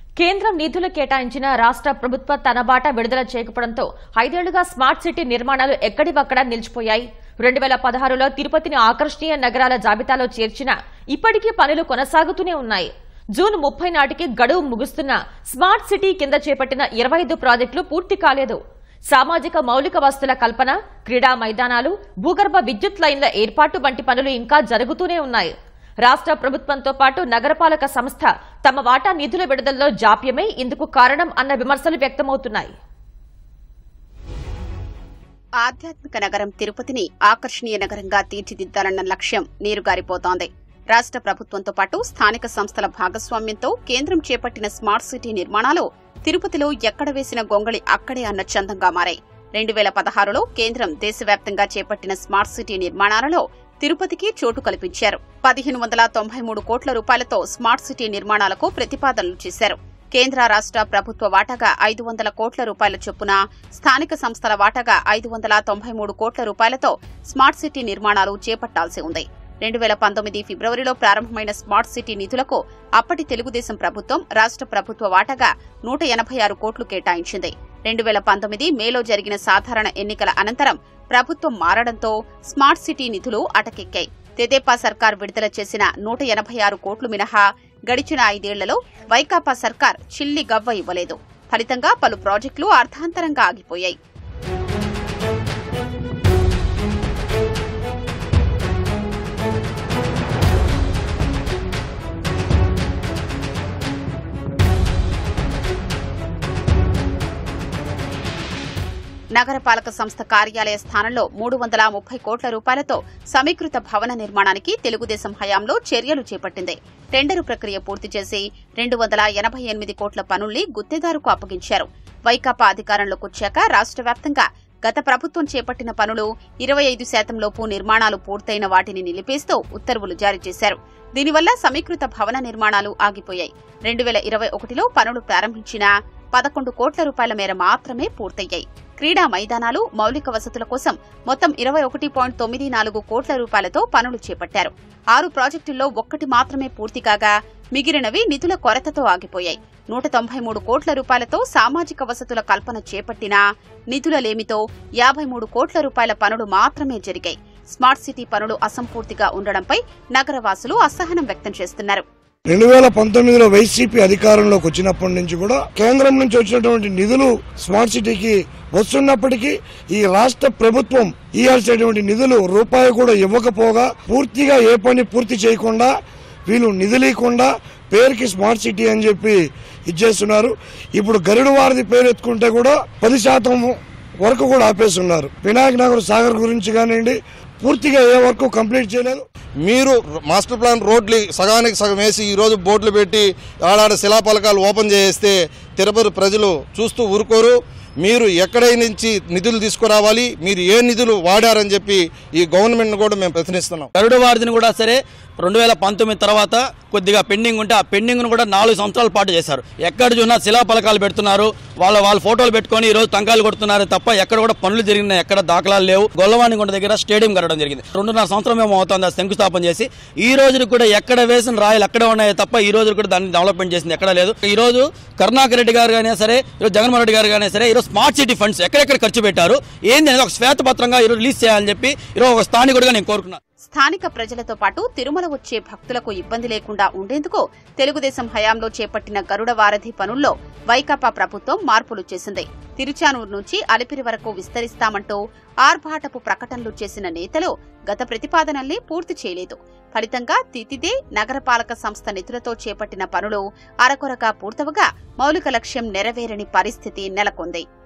కేంద్రం నిధులు కేటాయించిన రాష్ట్ర ప్రభుత్వ తన బాట విడుదల చేయకపోవడంతో ఐదేళ్లుగా స్మార్ట్ సిటీ నిర్మాణాలు ఎక్కడివక్కడ నిలిచిపోయాయి రెండు వేల పదహారులో తిరుపతిని ఆకర్షణీయ నగరాల జాబితాలో చేర్చిన ఇప్పటికీ పనులు కొనసాగుతూనే ఉన్నాయి జూన్ ముప్పై నాటికి గడువు ముగుస్తున్న స్మార్ట్ సిటీ కింద చేపట్టిన ఇరవై ఐదు ప్రాజెక్టులు పూర్తి కాలేదు సామాజిక మౌలిక వస్తుల కల్పన క్రీడా మైదానాలు భూగర్భ విద్యుత్ లైన్ల ఏర్పాటు వంటి పనులు ఇంకా జరుగుతూనే ఉన్నాయి రాష్ట్ర ప్రభుత్వంతో పాటు నగరపాలక సంస్థ తమ వాటా నిధుల విడుదలలో జాప్యమే ఇందుకు కారణం అన్న విమర్శలు వ్యక్తమవుతున్నాయి ఆధ్యాత్మిక నగరం తిరుపతిని ఆకర్షణీయ నగరంగా తీర్చిదిద్దాలన్న లక్ష్యం నీరుగారిపోతోంది రాష్ట్ర ప్రభుత్వంతో పాటు స్థానిక సంస్థల భాగస్వామ్యంతో కేంద్రం చేపట్టిన స్మార్ట్ సిటీ నిర్మాణాలు తిరుపతిలో ఎక్కడ వేసిన గొంగళి అక్కడే అన్న చందంగా మారాయి రెండు వేల పదహారులో కేంద్రం దేశవ్యాప్తంగా చేపట్టిన స్మార్ట్ సిటీ నిర్మాణాలలో తిరుపతికి చోటు కల్పించారు పదిహేను వందల తొంభై మూడు కోట్ల రూపాయలతో స్మార్ట్ సిటీ నిర్మాణాలకు ప్రతిపాదనలు చేశారు కేంద్ర రాష్ట్ర ప్రభుత్వ వాటాగా ఐదు వందల కోట్ల రూపాయల చొప్పున స్థానిక సంస్థల వాటాగా ఐదు వందల తొంభై మూడు కోట్ల రూపాయలతో స్మార్ట్ సిటీ నిర్మాణాలు చేపట్టాల్సి ఉంది రెండు వేల పంతొమ్మిది ఫిబ్రవరిలో ప్రారంభమైన స్మార్ట్ సిటీ నిధులకు అప్పటి తెలుగుదేశం ప్రభుత్వం రాష్ట్ర ప్రభుత్వ వాటాగా నూట ఎనభై ఆరు కోట్లు కేటాయించింది రెండు వేల పంతొమ్మిది మేలో జరిగిన సాధారణ ఎన్నికల అనంతరం ప్రభుత్వం మారడంతో స్మార్ట్ సిటీ నిధులు అటకెక్కాయి తెదేపా సర్కార్ విడుదల చేసిన నూట ఎనభై ఆరు కోట్లు మినహా గడిచిన ఐదేళ్లలో వైకాపా సర్కార్ చిల్లి గవ్వ ఇవ్వలేదు ఫలితంగా పలు ప్రాజెక్టులు అర్థాంతరంగా ఆగిపోయాయి నగరపాలక సంస్థ కార్యాలయ స్థానంలో మూడు వందల ముప్పై కోట్ల రూపాయలతో సమీకృత భవన నిర్మాణానికి తెలుగుదేశం హయాంలో చర్యలు చేపట్టింది టెండరు ప్రక్రియ పూర్తి చేసి రెండు వందల ఎనభై ఎనిమిది కోట్ల పనుల్ని గుత్తేదారుకు అప్పగించారు వైకాపా అధికారంలోకి వచ్చాక రాష్ట్ర వ్యాప్తంగా గత ప్రభుత్వం చేపట్టిన పనులు ఇరవై ఐదు శాతం లోపు నిర్మాణాలు పూర్తయిన వాటిని నిలిపేస్తూ ఉత్తర్వులు జారీ చేశారు దీనివల్ల సమీకృత భవన నిర్మాణాలు ఆగిపోయాయి రెండు వేల ఇరవై ఒకటిలో పనులు ప్రారంభించిన పదకొండు కోట్ల రూపాయల మేర మాత్రమే పూర్తయ్యాయి క్రీడా మైదానాలు మౌలిక వసతుల కోసం మొత్తం ఇరవై ఒకటి పాయింట్ తొమ్మిది నాలుగు కోట్ల రూపాయలతో పనులు చేపట్టారు ఆరు ప్రాజెక్టుల్లో ఒక్కటి మాత్రమే పూర్తి కాగా మిగిలినవి నిధుల కొరతతో ఆగిపోయాయి నూట తొంభై మూడు కోట్ల రూపాయలతో సామాజిక వసతుల కల్పన చేపట్టినా నిధుల లేమితో యాభై మూడు కోట్ల రూపాయల పనులు మాత్రమే జరిగాయి స్మార్ట్ సిటీ పనులు అసంపూర్తిగా ఉండడంపై నగరవాసులు అసహనం వ్యక్తం చేస్తున్నారు రెండు వేల పంతొమ్మిదిలో వైసీపీ అధికారంలోకి వచ్చినప్పటి నుంచి కూడా కేంద్రం నుంచి వచ్చినటువంటి నిధులు స్మార్ట్ సిటీకి వస్తున్నప్పటికీ ఈ రాష్ట్ర ప్రభుత్వం ఇవ్వాల్సినటువంటి నిధులు రూపాయి కూడా ఇవ్వకపోగా పూర్తిగా ఏ పని పూర్తి చేయకుండా వీళ్ళు నిధులీయకుండా పేరుకి స్మార్ట్ సిటీ అని చెప్పి ఇచ్చేస్తున్నారు ఇప్పుడు గరుడు వారిది పేరు ఎత్తుకుంటే కూడా పది శాతం వరకు కూడా ఆపేస్తున్నారు వినాయక నగర్ సాగర్ గురించి కానివ్వండి పూర్తిగా ఏ వర్క్ కంప్లీట్ చేయలేదు మీరు మాస్టర్ ప్లాన్ రోడ్లు సగానికి సగం వేసి ఈరోజు బోర్డులు పెట్టి ఆడాడ శిలాఫలకాలు ఓపెన్ చేస్తే తిరుపతి ప్రజలు చూస్తూ ఊరుకోరు మీరు ఎక్కడై నుంచి నిధులు తీసుకురావాలి మీరు ఏ నిధులు వాడారని చెప్పి ఈ గవర్నమెంట్ను కూడా మేము ప్రశ్నిస్తున్నాం గరుడ వారిదిని కూడా సరే రెండు వేల పంతొమ్మిది తర్వాత కొద్దిగా పెండింగ్ ఉంటే ఆ పెండింగ్ను కూడా నాలుగు సంవత్సరాల పాటు చేశారు ఎక్కడ చూసినా శిలాఫలకాలు పెడుతున్నారు వాళ్ళ వాళ్ళ ఫోటోలు పెట్టుకొని ఈ రోజు టంకాయలు కొడుతున్నారు తప్ప ఎక్కడ కూడా పనులు జరిగిన ఎక్కడ దాఖలాలు లేవు గొల్లవాణిగుంట దగ్గర స్టేడియం కట్టడం జరిగింది రెండున్నర సంవత్సరం ఏమో అవుతుంది ఆ శంకుస్థాపన చేసి ఈ రోజు కూడా ఎక్కడ వేసిన రాయలు అక్కడే ఉన్నాయి తప్ప ఈ రోజు కూడా దాన్ని డెవలప్మెంట్ చేసింది ఎక్కడ లేదు ఈ రోజు కరుణాకర్ రెడ్డి గారు కానీ సరే ఈరోజు జగన్మోహన్ రెడ్డి గారు కానీ సరే ఈరోజు స్మార్ట్ సిటీ ఫండ్స్ ఎక్కడెక్కడ ఖర్చు పెట్టారు ఏంది అనేది ఒక శ్వేతపత్రంగా ఈరోజు రిలీజ్ చేయాలని చెప్పి ఈరోజు ఒక స్థానికుడిగా నేను కోరుకున్నాను స్థానిక ప్రజలతో పాటు తిరుమల వచ్చే భక్తులకు ఇబ్బంది లేకుండా ఉండేందుకు తెలుగుదేశం హయాంలో చేపట్టిన గరుడ వారధి పనుల్లో వైకాపా ప్రభుత్వం మార్పులు చేసింది తిరుచానూరు నుంచి అలిపిరి వరకు విస్తరిస్తామంటూ ఆర్భాటపు ప్రకటనలు చేసిన నేతలు గత ప్రతిపాదనల్ని పూర్తి చేయలేదు ఫలితంగా తితిదే నగరపాలక సంస్థ నిధులతో చేపట్టిన పనులు అరకొరగా పూర్తవగా మౌలిక లక్ష్యం నెరవేరని పరిస్థితి నెలకొంది